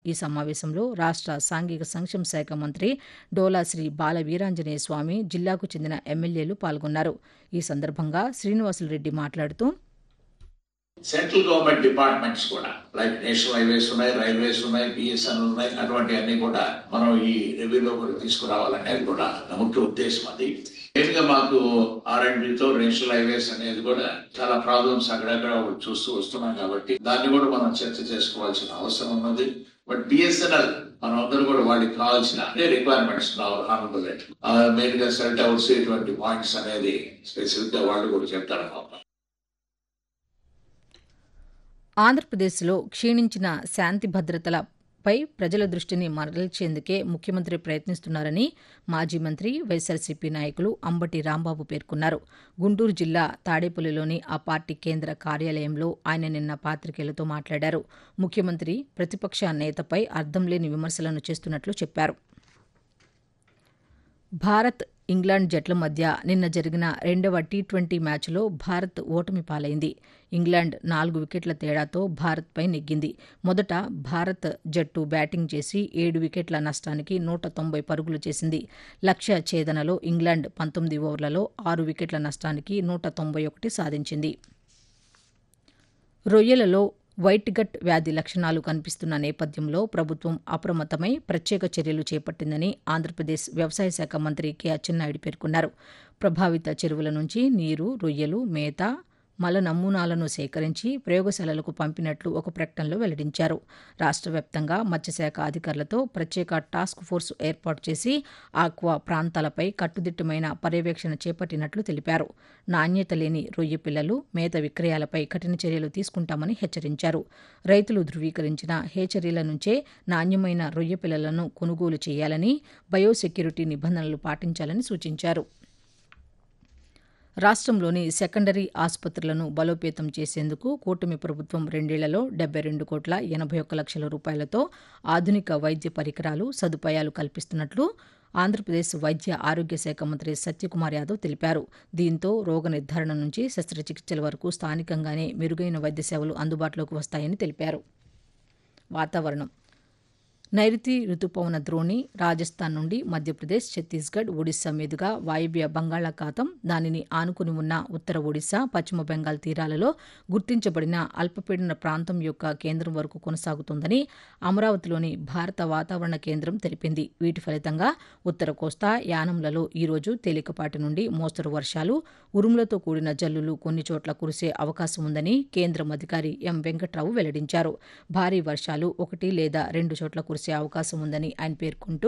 ఈ సమావేశంలో రాష్ట్ర సాంఘిక సంక్షేమ శాఖ మంత్రి డోలా శ్రీ బాల వీరాంజనేయ స్వామి జిల్లాకు చెందిన ఎమ్మెల్యేలు పాల్గొన్నారు ఈ సందర్భంగా శ్రీనివాసులరెడ్డి మాట్లాడుతూ సెంట్రల్ గవర్నమెంట్ డిపార్ట్మెంట్స్ కూడా లైక్ నేషనల్ హైవేస్ ఉన్నాయి రైల్వేస్ ఉన్నాయి బిఎస్ఎన్ ఉన్నాయి అటువంటి అన్ని కూడా మనం ఈ రెవెన్యూ కూడా తీసుకురావాలనేది కూడా నా ముఖ్య ఉద్దేశం అది మెయిన్ గా మాకు తో నేషనల్ హైవేస్ అనేది కూడా చాలా ప్రాబ్లమ్స్ అక్కడక్కడ చూస్తూ వస్తున్నాం కాబట్టి దాన్ని కూడా మనం చర్చ చేసుకోవాల్సిన అవసరం ఉన్నది బట్ బిఎస్ఎన్ఎల్ మనం అందరూ కూడా వాటికి కావాల్సిన అన్ని రిక్వైర్మెంట్స్ హానబుల్ మెయిన్ గా సెల్ టవర్స్ ఇటువంటి పాయింట్స్ అనేది స్పెసిఫిక్ గా వాళ్ళు కూడా చెప్తారు మాకు ఆంధ్రప్రదేశ్లో క్షీణించిన శాంతి భద్రతలపై ప్రజల దృష్టిని మరల్చేందుకే ముఖ్యమంత్రి ప్రయత్నిస్తున్నారని మాజీ మంత్రి వైఎస్సార్సీపీ నాయకులు అంబటి రాంబాబు పేర్కొన్నారు గుంటూరు జిల్లా తాడేపల్లిలోని ఆ పార్టీ కేంద్ర కార్యాలయంలో ఆయన నిన్న పాతికేయులతో మాట్లాడారు ముఖ్యమంత్రి ప్రతిపక్ష నేతపై అర్థం లేని విమర్శలను చేస్తున్నట్లు చెప్పారు భారత్ ఇంగ్లాండ్ జట్ల మధ్య నిన్న జరిగిన రెండవ టీ ట్వంటీ మ్యాచ్లో భారత్ ఓటమి పాలైంది ఇంగ్లాండ్ నాలుగు వికెట్ల తేడాతో భారత్పై నెగ్గింది మొదట భారత్ జట్టు బ్యాటింగ్ చేసి ఏడు వికెట్ల నష్టానికి నూట తొంభై పరుగులు చేసింది లక్ష్య ఛేదనలో ఇంగ్లాండ్ పంతొమ్మిది ఓవర్లలో ఆరు వికెట్ల నష్టానికి నూట తొంభై ఒకటి సాధించింది రొయ్యలలో వైట్ గట్ వ్యాధి లక్షణాలు కనిపిస్తున్న నేపథ్యంలో ప్రభుత్వం అప్రమత్తమై ప్రత్యేక చర్యలు చేపట్టిందని ఆంధ్రప్రదేశ్ వ్యవసాయ శాఖ మంత్రి కె అచ్చెన్నాయుడు పేర్కొన్నారు ప్రభావిత చెరువుల నుంచి నీరు రొయ్యలు మేత మల నమూనాలను సేకరించి ప్రయోగశాలలకు పంపినట్లు ఒక ప్రకటనలో వెల్లడించారు రాష్ట్ర వ్యాప్తంగా మత్స్యశాఖ అధికారులతో ప్రత్యేక టాస్క్ ఫోర్స్ ఏర్పాటు చేసి ఆక్వా ప్రాంతాలపై కట్టుదిట్టమైన పర్యవేక్షణ చేపట్టినట్లు తెలిపారు నాణ్యత లేని రొయ్య పిల్లలు మేత విక్రయాలపై కఠిన చర్యలు తీసుకుంటామని హెచ్చరించారు రైతులు ధృవీకరించిన హేచరీల నుంచే నాణ్యమైన రొయ్య పిల్లలను కొనుగోలు చేయాలని బయోసెక్యూరిటీ నిబంధనలు పాటించాలని సూచించారు రాష్ట్రంలోని సెకండరీ ఆసుపత్రులను బలోపేతం చేసేందుకు కూటమి ప్రభుత్వం రెండేళ్లలో డెబ్బై రెండు కోట్ల ఎనభై ఒక్క లక్షల రూపాయలతో ఆధునిక వైద్య పరికరాలు సదుపాయాలు కల్పిస్తున్నట్లు ఆంధ్రప్రదేశ్ వైద్య ఆరోగ్య శాఖ మంత్రి సత్యకుమార్ యాదవ్ తెలిపారు దీంతో రోగ నిర్ధారణ నుంచి శస్త్రచికిత్సల వరకు స్థానికంగానే మెరుగైన వైద్య సేవలు అందుబాటులోకి వస్తాయని తెలిపారు వాతావరణం నైరుతి రుతుపవన ద్రోణి రాజస్థాన్ నుండి మధ్యప్రదేశ్ ఛత్తీస్గఢ్ ఒడిశా మీదుగా వాయువ్య బంగాళాఖాతం దానిని ఆనుకుని ఉన్న ఉత్తర ఒడిశా పశ్చిమ బెంగాల్ తీరాలలో గుర్తించబడిన అల్పపీడన ప్రాంతం యొక్క కేంద్రం వరకు కొనసాగుతోందని అమరావతిలోని భారత వాతావరణ కేంద్రం తెలిపింది వీటి ఫలితంగా ఉత్తర కోస్తా యానంలలో ఈరోజు తేలికపాటి నుండి మోస్తరు వర్షాలు ఉరుములతో కూడిన జల్లులు కొన్ని చోట్ల కురిసే అవకాశం ఉందని కేంద్రం అధికారి ఎం వెంకట్రావు వెల్లడించారు భారీ వర్షాలు ఒకటి లేదా రెండు చోట్ల కురిసే అవకాశం ఉందని ఆయన పేర్కొంటూ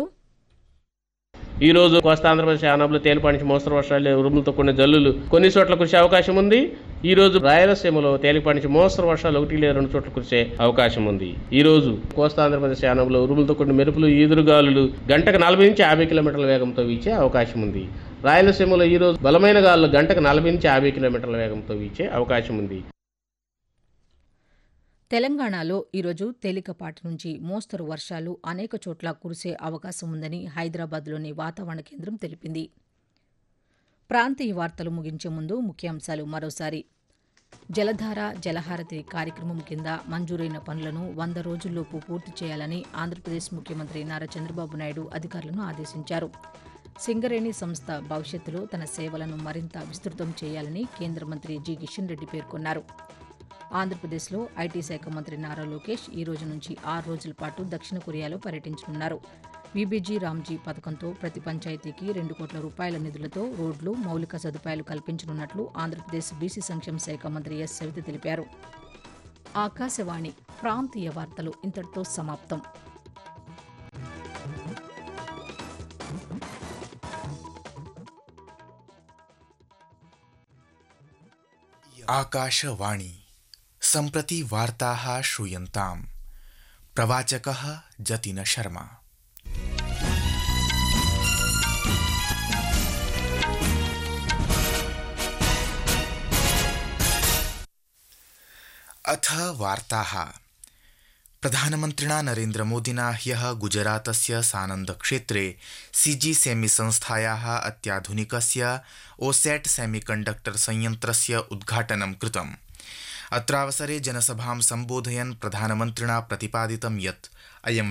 ఈ రోజు కోస్తా ఆంధ్రప్రదేశ్ యానాంలో తేలిపాటి నుంచి మోస్తరు వర్షాలు ఉరుములతో కూడిన జల్లులు కొన్ని చోట్ల కురిసే అవకాశం ఉంది ఈ రోజు రాయలసీమలో తేలిపాటి నుంచి మోస్తరు వర్షాలు ఒకటి లేదా రెండు చోట్ల కురిసే అవకాశం ఉంది ఈ రోజు కోస్తా ఆంధ్రప్రదేశ్ యానంలో ఉరుములతో కూడిన మెరుపులు ఈదురుగాలులు గంటకు నలభై నుంచి యాభై కిలోమీటర్ల వేగంతో వీచే అవకాశం ఉంది రాయలసీమలో ఈ రోజు బలమైన గాలులు గంటకు నలభై నుంచి యాభై కిలోమీటర్ల వేగంతో వీచే అవకాశం ఉంది తెలంగాణలో ఈరోజు తేలికపాటి నుంచి మోస్తరు వర్షాలు అనేక చోట్ల కురిసే అవకాశం ఉందని హైదరాబాద్లోని వాతావరణ కేంద్రం తెలిపింది ప్రాంతీయ వార్తలు ముగించే ముందు ముఖ్యాంశాలు మరోసారి జలధార జలహారతి కార్యక్రమం కింద మంజూరైన పనులను వంద రోజుల్లోపు పూర్తి చేయాలని ఆంధ్రప్రదేశ్ ముఖ్యమంత్రి నారా చంద్రబాబు నాయుడు అధికారులను ఆదేశించారు సింగరేణి సంస్థ భవిష్యత్తులో తన సేవలను మరింత విస్తృతం చేయాలని కేంద్ర మంత్రి జి కిషన్ రెడ్డి పేర్కొన్నారు ఆంధ్రప్రదేశ్లో ఐటీ శాఖ మంత్రి నారా లోకేష్ ఈ రోజు నుంచి ఆరు రోజుల పాటు దక్షిణ కొరియాలో పర్యటించనున్నారు బీబీజీ రామ్జీ పథకంతో ప్రతి పంచాయతీకి రెండు కోట్ల రూపాయల నిధులతో రోడ్లు మౌలిక సదుపాయాలు కల్పించనున్నట్లు ఆంధ్రప్రదేశ్ బీసీ సంక్షేమ శాఖ మంత్రి ఎస్ సవిత తెలిపారు ఆకాశవాణి ప్రాంతీయ వార్తలు ఇంతటితో సమాప్తం आकाशवाणी सम्प्रति वार्ताः श्रूयन्ताम् प्रवाचकः जतिन शर्मा अथ वार्ताः प्रधानमन्त्रिणा नरेन्द्रमोदिना ह्यः गुजरातस्य सानन्दक्षेत्रे सीजी सेमी संस्थायाः अत्याधुनिकस्य ओसेट् सेमीकण्डक्टर संयन्त्रस्य उद्घाटनं कृतम् अत्रावसरे जनसभां सम्बोधयन् प्रधानमन्त्रिणा प्रतिपादितं यत् अयं